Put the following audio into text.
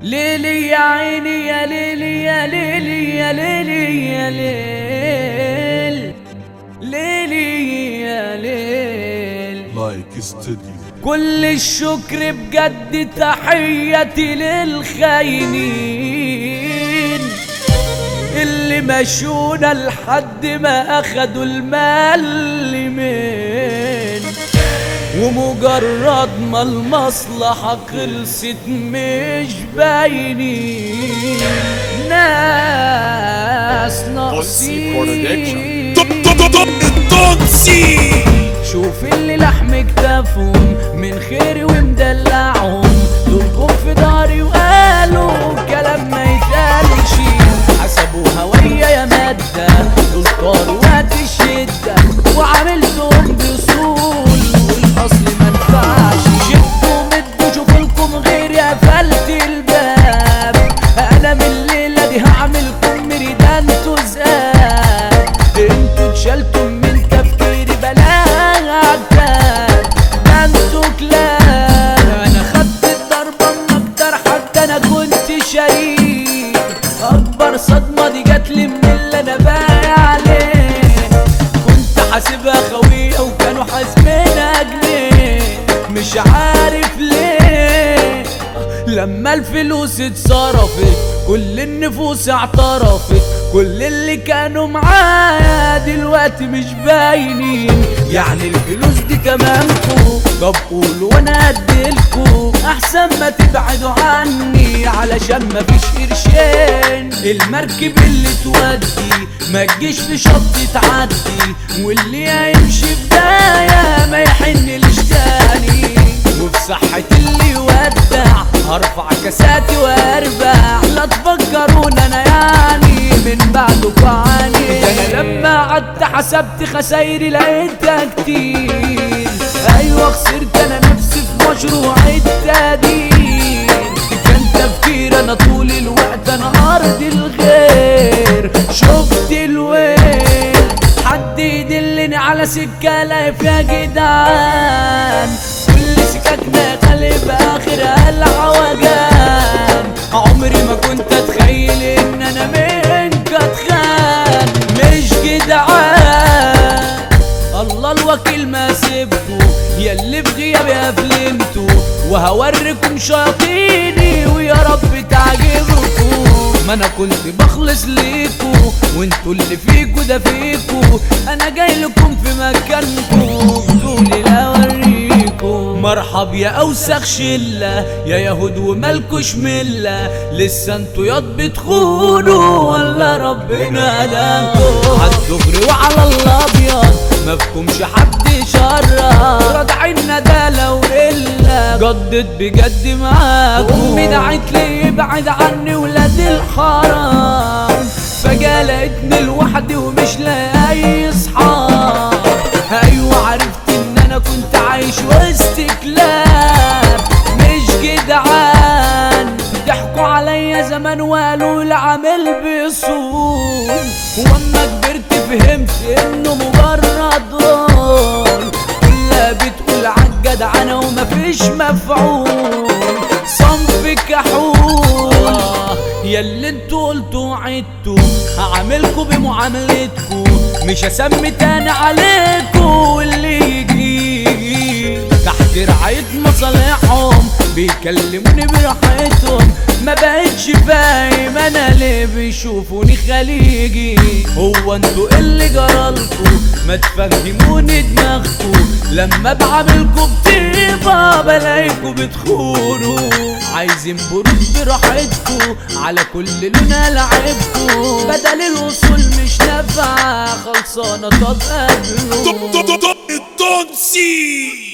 ليلي يا عيني يا ليلي يا ليلي يا ليلي يا ليل ليلي يا ليل لايك استوديو كل الشكر بجد تحياتي للخاينين اللي مشونا لحد ما اخدوا المال من ومجرد ما المصلحة خلصت مش باينين ناس ناقصين التونسي شوف اللي لحم كتافهم من خيري ومدلعهم دولكم في داري وقالوا كلام ما يتقالش حسبوا هوية يا مادة دول طاروا وقت الشدة وعاملتهم بصول والأصل ما نفعش شدوا مدوا شوفوا لكم غيري قفلت الباب أنا من الليلة دي هعملكم مريدان تزقاب انتوا اتشالتم من تفكيري بلاها عتاب ده انتوا كلاب انا خدت الضربة من اكتر حتى انا كنت شريك اكبر صدمة دي جاتلي من اللي انا باقي عليه كنت حاسبها خوية وكانوا حاسبينها جنيه مش عارف ليه لما الفلوس اتصرفت كل النفوس اعترفت كل اللي كانوا معايا دلوقتي مش باينين يعني الفلوس دي تمامكو طب قولوا وانا اديلكو احسن ما تبعدوا عني علشان مفيش قرشين المركب اللي تودي ما تجيش في شط تعدي واللي هيمشي بداية ما يحنلش تاني وفي صحة اللي يودع هرفع كاساتي واربع لا تفكرون انا يعني من بعدكوا عني ده انا لما قعدت حسبت خسايري لقيتها كتير ايوه خسرت انا نفسي في مشروع التقدير كان تفكير انا طول الوقت انا ارض الغير شفت الويل حد يدلني على سكة لا فيها جدعان كل سككنا قلب اخرها العوجان عمري ما كنت اتخيل ان انا منك اتخان مش جدعان الله الوكيل ما سيبكو ياللي في غيابي قفلنتو وهوريكم شياطيني ويا رب تعجبكم ما انا كنت بخلص ليكو وانتوا اللي فيكو ده فيكو انا جاي لكم في مكانكو تقولي لا اوريكم مرحب يا اوسخ شله يا يهود ومالكوش مله لسه انتوا ياض بتخونوا ولا ربنا هداكوا عالدغري وعلى الابيض مفهومش حد شرة رادعين ده لو إلا جدد بجد معاكم أمي دعت لي ابعد عني ولاد الحرام فجأة لقيتني لوحدي ومش لاقي أي صحاب أيوة عرفت إن أنا كنت عايش وسط كلاب مش جدعان ضحكوا عليا زمان وقالوا العامل بيصون واما كبرت فهمت انه مجرد ظن كلها بتقول عالجدعنة ومفيش مفعول صنف كحول يا اللي انتوا قلتوا وعدتوا هعاملكوا بمعاملتكوا مش هسمي تاني عليكوا واللي يجي تحت رعاية مصالحهم بيكلموني براحتهم ما بقتش فاهم انا ليه بيشوفوني خليجي هو انتوا اللي جرالكوا ما تفهموني دماغكوا لما بعملكوا بطيبة بلاقيكوا بتخونوا عايزين برود براحتكوا على كل لون العبكوا بدل الوصول مش نافعة خلصانة طب قبلوا التونسي